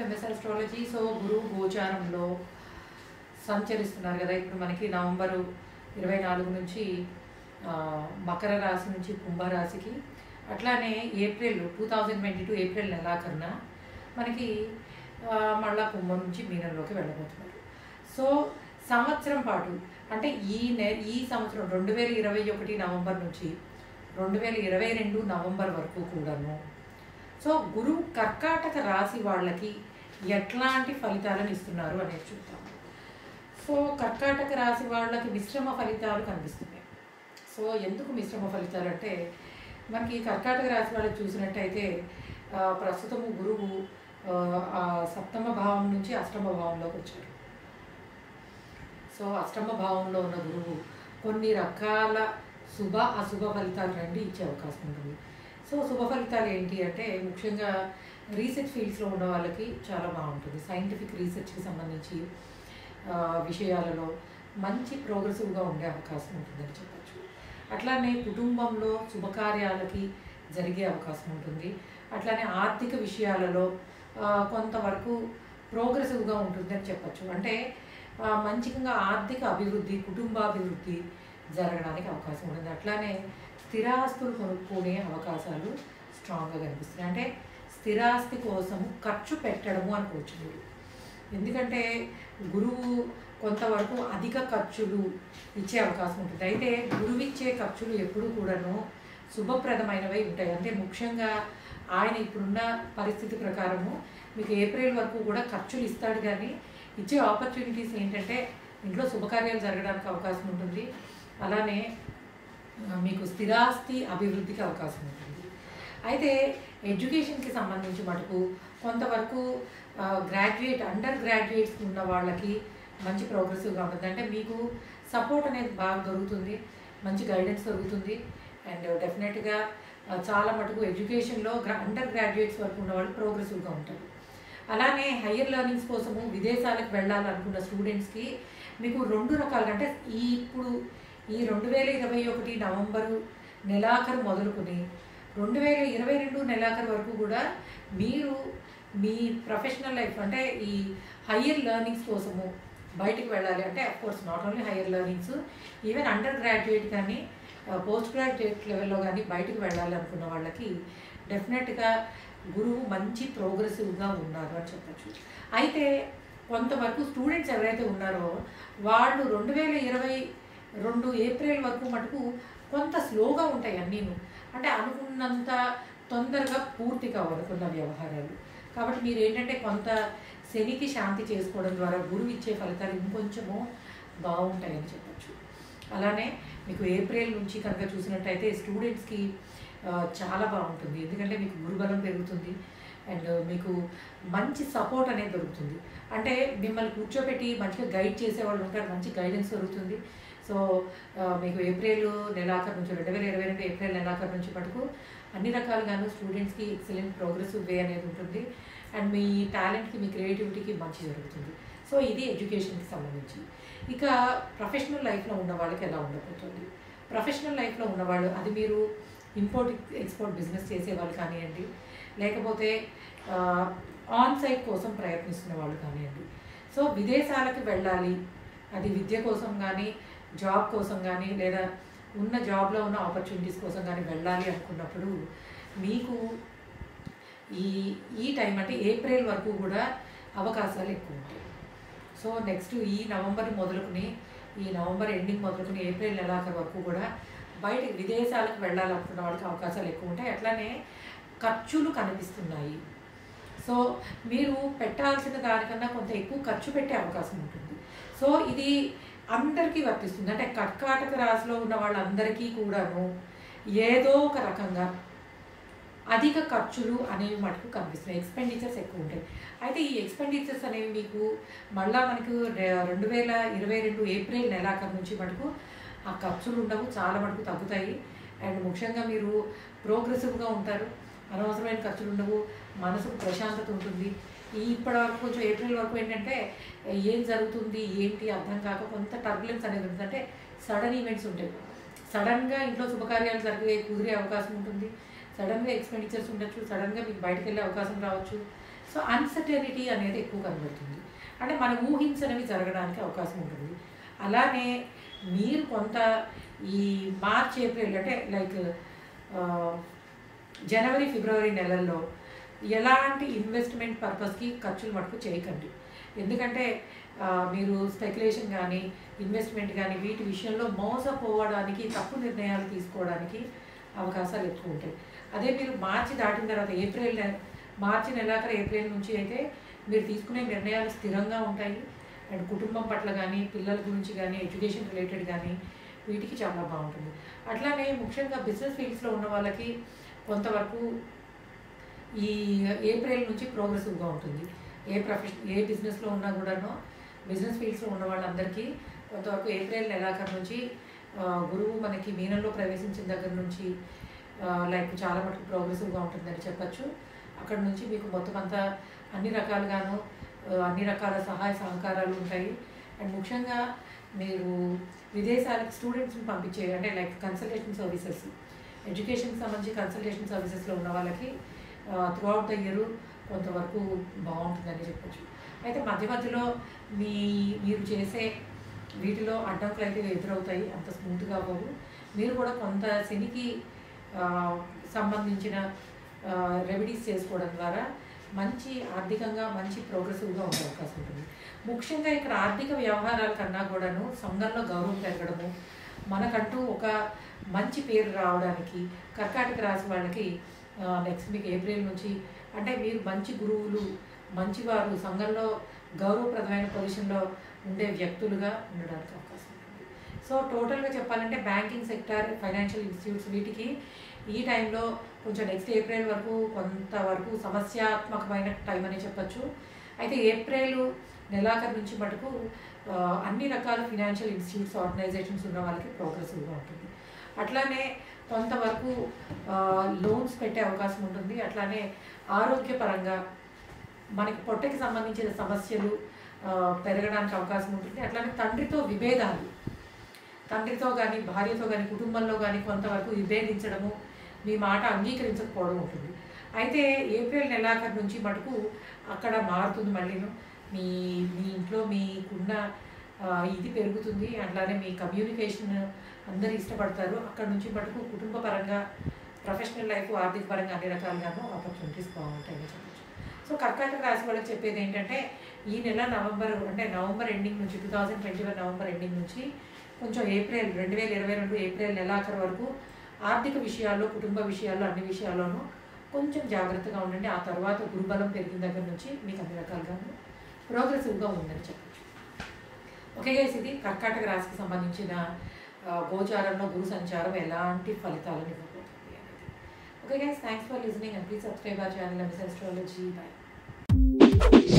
MS astrology so గురువు గోచారంలో సంచరిస్తున్నారు కదా ఇప్పుడు మనకి నవంబరు ఇరవై నాలుగు నుంచి ఆ, మకర రాశి నుంచి కుంభరాశికి అట్లానే April two thousand twenty two April నెలాఖరున మనకి ఆ, మళ్ళా కుంభం నుంచి మీనంలోకి వెళ్ళబోతున్నారు సో సంవత్సరం పాటు అంటే ఈ నె ఈ సంవత్సరం రెండు వేల ఇరవై ఒకటి నవంబర్ నుంచి రెండు వేల ఇరవై రెండు నవంబర్ వరకు కూడాను సో గురువు కర్కాటక రాశి వాళ్ళకి ఎట్లాంటి ఫలితాలను ఇస్తున్నారు అనేది చూద్దాం సో కర్కాటక రాశి వాళ్ళకి మిశ్రమ ఫలితాలు కనిపిస్తున్నాయి సో ఎందుకు మిశ్రమ ఫలితాలు అంటే మనకి కర్కాటక రాశి వాళ్ళకి చూసినట్టయితే ఆ, ప్రస్తుతము గురువు ఆ, ఆ సప్తమ భావం నుంచి అష్టమ భావంలోకి వచ్చారు సో అష్టమ భావంలో ఉన్న గురువు కొన్ని రకాల శుభ అశుభ ఫలితాలు రండి ఇచ్చే అవకాశం ఉంటుంది సో శుభ ఫలితాలు ఏంటి అంటే ముఖ్యంగా రీసెర్చ్ ఫీల్డ్స్లో ఉన్న వాళ్ళకి చాలా బాగుంటుంది సైంటిఫిక్ రీసెర్చ్కి సంబంధించి ఆ, విషయాలలో మంచి ప్రోగ్రెసివ్గా ఉండే అవకాశం ఉంటుందని చెప్పచ్చు అట్లానే కుటుంబంలో శుభకార్యాలకి జరిగే అవకాశం ఉంటుంది అట్లానే ఆర్థిక విషయాలలో ఆ, కొంతవరకు ప్రోగ్రెసివ్గా ఉంటుందని చెప్పచ్చు అంటే ఆ, మంచిగా ఆర్థిక అభివృద్ధి కుటుంబాభివృద్ధి జరగడానికి అవకాశం ఉంటుంది అట్లానే స్థిరాస్తులు కొనుక్కునే అవకాశాలు స్ట్రాంగ్గా కనిపిస్తున్నాయి అంటే స్థిరాస్తి కోసం ఖర్చు పెట్టడము అనుకోవచ్చు మీరు ఎందుకంటే గురువు కొంతవరకు అధిక ఖర్చులు ఇచ్చే అవకాశం ఉంటుంది అయితే గురువు ఇచ్చే ఖర్చులు ఎప్పుడూ కూడాను శుభప్రదమైనవై ఉంటాయి అంటే ముఖ్యంగా ఆయన ఇప్పుడున్న పరిస్థితి ప్రకారము మీకు ఏప్రిల్ వరకు కూడా ఖర్చులు ఇస్తాడు కానీ ఇచ్చే ఆపర్చునిటీస్ ఏంటంటే ఇంట్లో శుభకార్యాలు జరగడానికి అవకాశం ఉంటుంది అలానే ఆ, మీకు స్థిరాస్తి అభివృద్ధికి అవకాశం ఉంటుంది అయితే ఎడ్యుకేషన్కి సంబంధించి మటుకు కొంతవరకు గ్రాడ్యుయేట్ అండర్ గ్రాడ్యుయేట్స్ ఉన్న వాళ్ళకి మంచి ప్రోగ్రెసివ్గా ఉంటుంది అంటే మీకు సపోర్ట్ అనేది బాగా దొరుకుతుంది మంచి గైడెన్స్ దొరుకుతుంది అండ్ డెఫినెట్గా చాలా మటుకు ఎడ్యుకేషన్లో గ్రా అండర్ గ్రాడ్యుయేట్స్ వరకు ఉన్న వాళ్ళు ప్రోగ్రెసివ్గా ఉంటారు అలానే హయ్యర్ లెర్నింగ్స్ కోసము విదేశాలకు వెళ్ళాలనుకున్న స్టూడెంట్స్కి మీకు రెండు రకాలుగా అంటే ఈ ఇప్పుడు ఈ రెండు వేల ఇరవై ఒకటి నవంబరు నెలాఖరు మొదలుకొని రెండు వేల ఇరవై రెండు నెలాఖరు వరకు కూడా మీరు మీ ప్రొఫెషనల్ లైఫ్ అంటే ఈ హయ్యర్ లెర్నింగ్స్ కోసము బయటికి వెళ్ళాలి అంటే course not only higher learnings even undergraduate కానీ పోస్ట్ గ్రాడ్యుయేట్ లెవెల్లో కానీ బయటికి వెళ్ళాలి అనుకున్న వాళ్ళకి డెఫినెట్గా గురువు మంచి ప్రోగ్రెసివ్గా ఉన్నారు అని చెప్పచ్చు అయితే కొంతవరకు స్టూడెంట్స్ ఎవరైతే ఉన్నారో వాళ్ళు రెండు వేల ఇరవై రెండు ఏప్రిల్ వరకు మటుకు కొంత స్లోగా ఉంటాయి అన్నీను అంటే అనుకున్నంత తొందరగా పూర్తి కావాలి కొన్ని వ్యవహారాలు కాబట్టి మీరు ఏంటంటే కొంత శనికి శాంతి చేసుకోవడం ద్వారా గురువు ఇచ్చే ఫలితాలు ఇంకొంచెము బాగుంటాయని చెప్పచ్చు అలానే మీకు ఏప్రిల్ నుంచి కనుక చూసినట్టయితే స్టూడెంట్స్కి ఆ, చాలా బాగుంటుంది ఎందుకంటే మీకు గురుబలం పెరుగుతుంది అండ్ మీకు మంచి సపోర్ట్ అనేది దొరుకుతుంది అంటే మిమ్మల్ని కూర్చోబెట్టి మంచిగా గైడ్ చేసేవాళ్ళు ఉంటారు మంచి గైడెన్స్ దొరుకుతుంది సో ఆ, మీకు ఏప్రిల్ నెలాఖరు నుంచి రెండు వేల ఇరవై రెండు ఏప్రిల్ నెలాఖరు నుంచి మటుకు అన్ని రకాలుగాను స్టూడెంట్స్కి ఎక్సలెంట్ ప్రోగ్రెసివ్ వే అనేది ఉంటుంది అండ్ మీ టాలెంట్కి మీ క్రియేటివిటీకి మంచి జరుగుతుంది సో ఇది ఎడ్యుకేషన్కి సంబంధించి ఇక ప్రొఫెషనల్ లైఫ్లో ఉన్న వాళ్ళకి ఎలా ఉండబోతుంది ప్రొఫెషనల్ లైఫ్లో ఉన్నవాళ్ళు అది మీరు ఇంపోర్ట్ ఎక్స్పోర్ట్ బిజినెస్ చేసేవాళ్ళు కానివ్వండి లేకపోతే ఆన్ సైట్ కోసం ప్రయత్నిస్తున్న వాళ్ళు కానివ్వండి సో విదేశాలకు వెళ్ళాలి అది విద్య కోసం కానీ జాబ్ కోసం కానీ లేదా ఉన్న జాబ్లో ఉన్న ఆపర్చునిటీస్ కోసం కానీ వెళ్ళాలి అనుకున్నప్పుడు మీకు ఈ ఈ టైం అంటే ఏప్రిల్ వరకు కూడా అవకాశాలు ఎక్కువ ఉంటాయి సో నెక్స్ట్ ఈ నవంబర్ మొదలుకుని ఈ నవంబర్ ఎండింగ్ మొదలుకుని ఏప్రిల్ నెలాఖరు వరకు కూడా బయట విదేశాలకు వెళ్ళాలనుకున్న వాళ్ళకి అవకాశాలు ఎక్కువ ఉంటాయి అట్లానే ఖర్చులు కనిపిస్తున్నాయి సో మీరు పెట్టాల్సిన దానికన్నా కొంత ఎక్కువ ఖర్చు పెట్టే అవకాశం ఉంటుంది సో ఇది అందరికీ వర్తిస్తుంది అంటే కర్కాటక రాశిలో ఉన్న వాళ్ళందరికీ కూడాను ఏదో ఒక రకంగా అధిక ఖర్చులు అనేవి మటుకు కనిపిస్తున్నాయి ఎక్స్పెండిచర్స్ ఎక్కువ ఉంటాయి అయితే ఈ ఎక్స్పెండిచర్స్ అనేవి మీకు మళ్ళా మనకు రె- రెండు వేల ఇరవై రెండు ఏప్రిల్ నెలాఖరు నుంచి మటుకు ఆ ఖర్చులు ఉండవు చాలా మటుకు తగ్గుతాయి అండ్ ముఖ్యంగా మీరు ప్రోగ్రెసివ్గా ఉంటారు అనవసరమైన ఖర్చులు ఉండవు మనసుకు ప్రశాంతత ఉంటుంది ఈ ఇప్పటి వరకు కొంచెం ఏప్రిల్ వరకు ఏంటంటే ఏం జరుగుతుంది ఏంటి అర్థం కాక కొంత టర్బులెన్స్ అనేది ఉంటుంది అంటే సడన్ ఈవెంట్స్ ఉంటాయి సడన్గా ఇంట్లో శుభకార్యాలు జరిగే కుదిరే అవకాశం ఉంటుంది సడన్గా ఎక్స్పెండిచర్స్ ఉండొచ్చు సడన్గా మీకు బయటకు వెళ్ళే అవకాశం రావచ్చు సో అన్సర్టనిటీ అనేది ఎక్కువ కనబడుతుంది అంటే మనం ఊహించనివి జరగడానికి అవకాశం ఉంటుంది అలానే మీరు కొంత ఈ మార్చ్ ఏప్రిల్ అంటే లైక్ జనవరి ఫిబ్రవరి నెలల్లో ఎలాంటి ఇన్వెస్ట్మెంట్ పర్పస్కి ఖర్చులు మటుకు చేయకండి ఎందుకంటే ఆ, మీరు స్పెక్యులేషన్ కానీ ఇన్వెస్ట్మెంట్ కానీ వీటి విషయంలో మోసపోవడానికి తప్పు నిర్ణయాలు తీసుకోవడానికి అవకాశాలు ఎక్కువ ఉంటాయి అదే మీరు మార్చి దాటిన తర్వాత ఏప్రిల్ నెల మార్చి నెలాఖరు ఏప్రిల్ నుంచి అయితే మీరు తీసుకునే నిర్ణయాలు స్థిరంగా ఉంటాయి అండ్ కుటుంబం పట్ల కానీ పిల్లల గురించి కానీ ఎడ్యుకేషన్ రిలేటెడ్ కానీ వీటికి చాలా బాగుంటుంది అట్లానే ముఖ్యంగా బిజినెస్ ఫీల్డ్స్లో ఉన్న వాళ్ళకి కొంతవరకు ఈ ఏప్రిల్ నుంచి ప్రోగ్రెసివ్గా ఉంటుంది ఏ ప్రొఫెషన్ ఏ బిజినెస్లో ఉన్నా కూడాను బిజినెస్ ఫీల్డ్స్లో ఉన్న వాళ్ళందరికీ కొంతవరకు ఏప్రిల్ నెలాఖరు నుంచి ఆ, గురువు మనకి మీనంలో ప్రవేశించిన దగ్గర నుంచి లైక్ చాలా మటుకు ప్రోగ్రెసివ్గా ఉంటుందని చెప్పచ్చు అక్కడ నుంచి మీకు మొత్తం అంతా అన్ని రకాలుగాను ఆ, అన్ని రకాల సహాయ సహకారాలు ఉంటాయి అండ్ ముఖ్యంగా మీరు విదేశాలకు స్టూడెంట్స్ని పంపించే అంటే లైక్ కన్సల్టేషన్ సర్వీసెస్ ఎడ్యుకేషన్కి సంబంధించి కన్సల్టేషన్ సర్వీసెస్లో ఉన్న వాళ్ళకి త్రూ అవుట్ ద ఇయర్ కొంతవరకు బాగుంటుందని చెప్పొచ్చు అయితే మధ్య మధ్యలో మీ మీరు చేసే వీటిలో అడ్డంకులు అయితే ఎదురవుతాయి అంత స్మూత్గా అవ్వవు మీరు కూడా కొంత శనికి ఆ, సంబంధించిన రెమెడీస్ చేసుకోవడం ద్వారా మంచి ఆర్థికంగా మంచి ప్రోగ్రెసివ్గా ఉండే అవకాశం ఉంటుంది ముఖ్యంగా ఇక్కడ ఆర్థిక వ్యవహారాల కన్నా కూడాను సంఘంలో గౌరవం పెరగడము మనకంటూ ఒక మంచి పేరు రావడానికి కర్కాటక రాశి వాళ్ళకి నెక్స్ట్ మీకు ఏప్రిల్ నుంచి అంటే మీరు మంచి గురువులు మంచివారు సంఘంలో గౌరవప్రదమైన పొజిషన్లో ఉండే వ్యక్తులుగా ఉండడానికి అవకాశం ఉంటుంది సో టోటల్గా చెప్పాలంటే బ్యాంకింగ్ సెక్టర్ ఫైనాన్షియల్ ఇన్స్టిట్యూట్స్ వీటికి ఈ టైంలో కొంచెం నెక్స్ట్ ఏప్రిల్ వరకు కొంతవరకు సమస్యాత్మకమైన టైం అని చెప్పొచ్చు అయితే ఏప్రిల్ నెలాఖరు నుంచి మటుకు ఆ, అన్ని రకాల ఫినాన్షియల్ ఇన్స్టిట్యూట్స్ ఆర్గనైజేషన్స్ ఉన్న వాళ్ళకి ప్రోగ్రెసివ్గా ఉంటుంది అట్లానే కొంతవరకు లోన్స్ పెట్టే అవకాశం ఉంటుంది అట్లానే ఆరోగ్యపరంగా మనకి పొట్టకి సంబంధించిన సమస్యలు ఆ, పెరగడానికి అవకాశం ఉంటుంది అట్లానే తండ్రితో విభేదాలు తండ్రితో కానీ భార్యతో కానీ కుటుంబంలో కానీ కొంతవరకు విభేదించడము మీ మాట అంగీకరించకపోవడం ఉంటుంది అయితే ఏప్రిల్ నెలాఖరు నుంచి మటుకు అక్కడ మారుతుంది మళ్ళీను మీ మీ ఇంట్లో మీకున్న ఆ, ఇది పెరుగుతుంది అట్లానే మీ కమ్యూనికేషన్ అందరు ఇష్టపడతారు అక్కడ నుంచి మటుకు కుటుంబ పరంగా ప్రొఫెషనల్ లైఫ్ ఆర్థిక పరంగా అన్ని రకాలుగాను ఆపర్చునిటీస్ బాగుంటాయని చెప్పచ్చు సో కర్కాటక రాశి వాళ్ళకి చెప్పేది ఏంటంటే ఈ నెల నవంబర్ అంటే నవంబర్ ఎండింగ్ నుంచి two thousand twenty one November ending నుంచి కొంచెం ఏప్రిల్ రెండు వేల ఇరవై రెండు ఏప్రిల్ నెలాఖరు వరకు ఆర్థిక విషయాల్లో కుటుంబ విషయాల్లో అన్ని విషయాల్లోనూ కొంచెం జాగ్రత్తగా ఉండండి ఆ తర్వాత గురుబలం పెరిగిన దగ్గర నుంచి మీకు అన్ని రకాలుగాను ప్రోగ్రెసివ్గా ఉందని చెప్పచ్చు ఓకే గైస్ ఇది కర్కాటక రాశికి సంబంధించిన ఆ, గోచారంలో గురు సంచారం ఎలాంటి ఫలితాలను ఇవ్వబోతుంది అనేది okay guys thanks for listening and please subscribe our channel and astrology by